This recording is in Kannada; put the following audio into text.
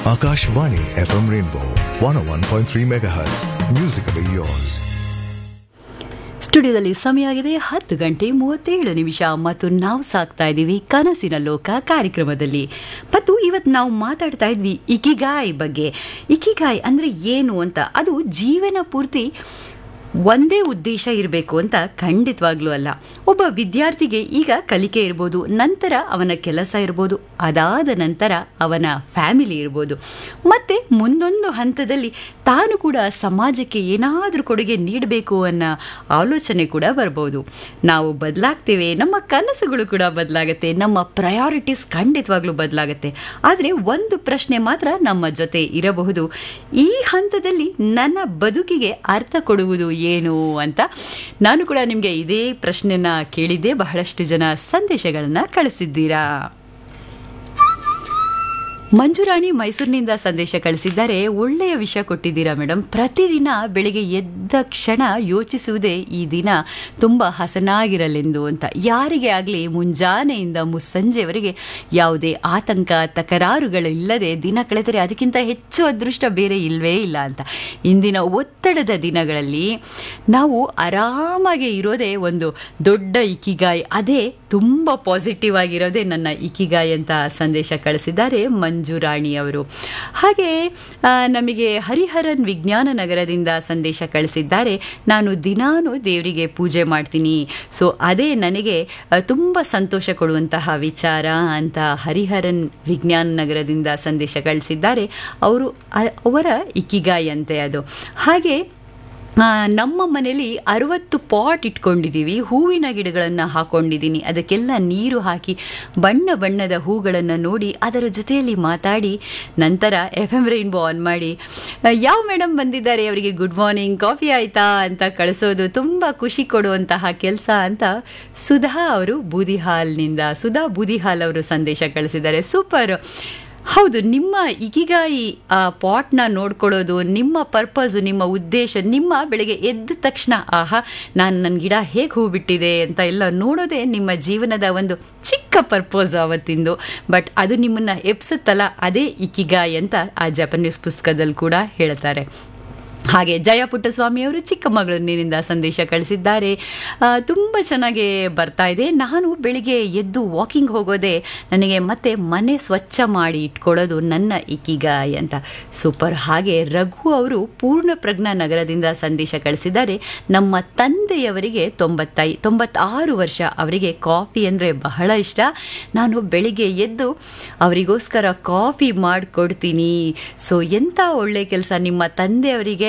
Akashvani FM Rainbow 101.3 MHz. Musically yours. ಸ್ಟುಡಿಯೋದಲ್ಲಿ ಸಮಯ ಆಗಿದೆ ಹತ್ತು ಗಂಟೆ ಮೂವತ್ತೇಳು ನಿಮಿಷ ಮತ್ತು ನಾವು ಸಾಕ್ತಾ ಇದ್ದೀವಿ ಕನಸಿನ ಲೋಕ ಕಾರ್ಯಕ್ರಮದಲ್ಲಿ ಮತ್ತು ಇವತ್ತು ನಾವು ಮಾತಾಡ್ತಾ ಇದ್ವಿ ಇಕಿಗಾಯ್ ಬಗ್ಗೆ ಇಕಿಗಾಯ್ ಅಂದರೆ ಏನು ಅಂತ ಅದು ಜೀವನ ಪೂರ್ತಿ ಒಂದೇ ಉದ್ದೇಶ ಇರಬೇಕು ಅಂತ ಖಂಡಿತವಾಗ್ಲೂ ಅಲ್ಲ ಒಬ್ಬ ವಿದ್ಯಾರ್ಥಿಗೆ ಈಗ ಕಲಿಕೆ ಇರ್ಬೋದು ನಂತರ ಅವನ ಕೆಲಸ ಇರ್ಬೋದು ಅದಾದ ನಂತರ ಅವನ ಫ್ಯಾಮಿಲಿ ಇರ್ಬೋದು ಮತ್ತೆ ಮುಂದೊಂದು ಹಂತದಲ್ಲಿ ತಾನು ಕೂಡ ಸಮಾಜಕ್ಕೆ ಏನಾದರೂ ಕೊಡುಗೆ ನೀಡಬೇಕು ಅನ್ನೋ ಆಲೋಚನೆ ಕೂಡ ಬರ್ಬೋದು ನಾವು ಬದಲಾಗ್ತೇವೆ ನಮ್ಮ ಕನಸುಗಳು ಕೂಡ ಬದಲಾಗುತ್ತೆ ನಮ್ಮ ಪ್ರಯಾರಿಟೀಸ್ ಖಂಡಿತವಾಗ್ಲೂ ಬದಲಾಗುತ್ತೆ ಆದರೆ ಒಂದು ಪ್ರಶ್ನೆ ಮಾತ್ರ ನಮ್ಮ ಜೊತೆ ಇರಬಹುದು ಈ ಹಂತದಲ್ಲಿ ನನ್ನ ಬದುಕಿಗೆ ಅರ್ಥ ಕೊಡುವುದು ಏನು ಅಂತ ನಾನು ಕೂಡ ನಿಮಗೆ ಇದೇ ಪ್ರಶ್ನೆನ ಕೇಳಿದ್ದೆ ಬಹಳಷ್ಟು ಜನ ಸಂದೇಶಗಳನ್ನು ಕಳಿಸಿದ್ದೀರಾ ಮಂಜುರಾಣಿ ಮೈಸೂರಿನಿಂದ ಸಂದೇಶ ಕಳಿಸಿದ್ದಾರೆ ಒಳ್ಳೆಯ ವಿಷಯ ಕೊಟ್ಟಿದ್ದೀರಾ ಮೇಡಮ್ ಪ್ರತಿದಿನ ಬೆಳಿಗ್ಗೆ ಎದ್ದ ಕ್ಷಣ ಯೋಚಿಸುವುದೇ ಈ ದಿನ ತುಂಬ ಹಸನಾಗಿರಲೆಂದು ಅಂತ ಯಾರಿಗೆ ಆಗಲಿ ಮುಂಜಾನೆಯಿಂದ ಮುಸ್ಸಂಜೆವರೆಗೆ ಯಾವುದೇ ಆತಂಕ ತಕರಾರುಗಳಿಲ್ಲದೆ ದಿನ ಕಳೆದರೆ ಅದಕ್ಕಿಂತ ಹೆಚ್ಚು ಅದೃಷ್ಟ ಬೇರೆ ಇಲ್ಲವೇ ಇಲ್ಲ ಅಂತ ಇಂದಿನ ಒತ್ತಡದ ದಿನಗಳಲ್ಲಿ ನಾವು ಆರಾಮಾಗಿ ಇರೋದೇ ಒಂದು ದೊಡ್ಡ ಇಕಿಗಾಯ್ ಅದೇ ತುಂಬ ಪಾಸಿಟಿವ್ ಆಗಿರೋದೇ ನನ್ನ ಇಕಿಗಾಯ್ ಅಂತ ಸಂದೇಶ ಕಳಿಸಿದ್ದಾರೆ ಮಂಜುರಾಣಿ ಅವರು ಹಾಗೆ ಆ, ನಮಗೆ ಹರಿಹರನ್ ವಿಜ್ಞಾನ ನಗರದಿಂದ ಸಂದೇಶ ಕಳಿಸಿದ್ದಾರೆ ನಾನು ದಿನಾನು ದೇವರಿಗೆ ಪೂಜೆ ಮಾಡ್ತೀನಿ ಸೊ ಅದೇ ನನಗೆ ಆ, ತುಂಬ ಸಂತೋಷ ಕೊಡುವಂತಹ ವಿಚಾರ ಅಂತ ಹರಿಹರನ್ ವಿಜ್ಞಾನ ನಗರದಿಂದ ಸಂದೇಶ ಕಳಿಸಿದ್ದಾರೆ ಅವರು ಅ- ಅವರ ಇಕಿಗಾಯ್ ಅಂತೆ ಅದು ಹಾಗೆ ಆ, ನಮ್ಮ ಮನೇಲಿ ಅರವತ್ತು ಪಾಟ್ ಇಟ್ಕೊಂಡಿದ್ದೀವಿ ಹೂವಿನ ಗಿಡಗಳನ್ನು ಹಾಕೊಂಡಿದ್ದೀನಿ ಅದಕ್ಕೆಲ್ಲ ನೀರು ಹಾಕಿ ಬಣ್ಣ ಬಣ್ಣದ ಹೂಗಳನ್ನು ನೋಡಿ ಅದರ ಜೊತೆಯಲ್ಲಿ ಮಾತಾಡಿ ನಂತರ ಎಫ್ ಎಮ್ ರೈನ್ಬೋ ಆನ್ ಮಾಡಿ ಆ, ಯಾವ ಮೇಡಮ್ ಬಂದಿದ್ದಾರೆ ಅವರಿಗೆ ಗುಡ್ ಮಾರ್ನಿಂಗ್ ಕಾಫಿ ಆಯ್ತಾ ಅಂತ ಕಳಿಸೋದು ತುಂಬ ಖುಷಿ ಕೊಡುವಂತಹ ಕೆಲಸ ಅಂತ ಸುಧಾ ಅವರು ಬೂದಿಹಾಲ್ನಿಂದ ಸುಧಾ ಬೂದಿಹಾಲ್ ಅವರು ಸಂದೇಶ ಕಳಿಸಿದ್ದಾರೆ ಸೂಪರ್ ಹೌದು ನಿಮ್ಮ ಇಕಿಗಾಯಿ ಆ ಪಾಟ್ನ ನೋಡ್ಕೊಳ್ಳೋದು ನಿಮ್ಮ ಪರ್ಪಸು ನಿಮ್ಮ ಉದ್ದೇಶ ನಿಮ್ಮ ಬೆಳಗ್ಗೆ ಎದ್ದ ತಕ್ಷಣ ಆಹಾ ನಾನು ನನ್ನ ಗಿಡ ಹೇಗೆ ಹೂ ಬಿಟ್ಟಿದೆ ಅಂತ ಎಲ್ಲ ನೋಡೋದೇ ನಿಮ್ಮ ಜೀವನದ ಒಂದು ಚಿಕ್ಕ ಪರ್ಪೋಸ್ ಅವತ್ತಿಂದು ಬಟ್ ಅದು ನಿಮ್ಮನ್ನು ಎಪ್ಸುತ್ತಲ್ಲ ಅದೇ ಇಕಿಗಾಯಿ ಅಂತ ಆ ಜಪನೀಸ್ ಪುಸ್ತಕದಲ್ಲಿ ಕೂಡ ಹೇಳ್ತಾರೆ ಹಾಗೆ ಜಯ ಪುಟ್ಟಸ್ವಾಮಿಯವರು ಚಿಕ್ಕಮಗಳೂರಿನಿಂದ ಸಂದೇಶ ಕಳಿಸಿದ್ದಾರೆ ಆ, ತುಂಬ ಚೆನ್ನಾಗಿ ಬರ್ತಾ ಇದೆ ನಾನು ಬೆಳಿಗ್ಗೆ ಎದ್ದು ವಾಕಿಂಗ್ ಹೋಗೋದೇ ನನಗೆ ಮತ್ತೆ ಮನೆ ಸ್ವಚ್ಛ ಮಾಡಿ ಇಟ್ಕೊಳ್ಳೋದು ನನ್ನ ಇಕಿಗಾಯ್ ಅಂತ ಸೂಪರ್ ಹಾಗೆ ರಘು ಅವರು ಪೂರ್ಣ ಪ್ರಜ್ಞಾ ನಗರದಿಂದ ಸಂದೇಶ ಕಳಿಸಿದ್ದಾರೆ ನಮ್ಮ ತಂದೆಯವರಿಗೆ ತೊಂಬತ್ತೈ ತೊಂಬತ್ತಾರು ವರ್ಷ ಅವರಿಗೆ ಕಾಫಿ ಅಂದರೆ ಬಹಳ ಇಷ್ಟ ನಾನು ಬೆಳಿಗ್ಗೆ ಎದ್ದು ಅವರಿಗೋಸ್ಕರ ಕಾಫಿ ಮಾಡಿಕೊಡ್ತೀನಿ ಸೊ ಎಂಥ ಒಳ್ಳೆ ಕೆಲಸ ನಿಮ್ಮ ತಂದೆಯವರಿಗೆ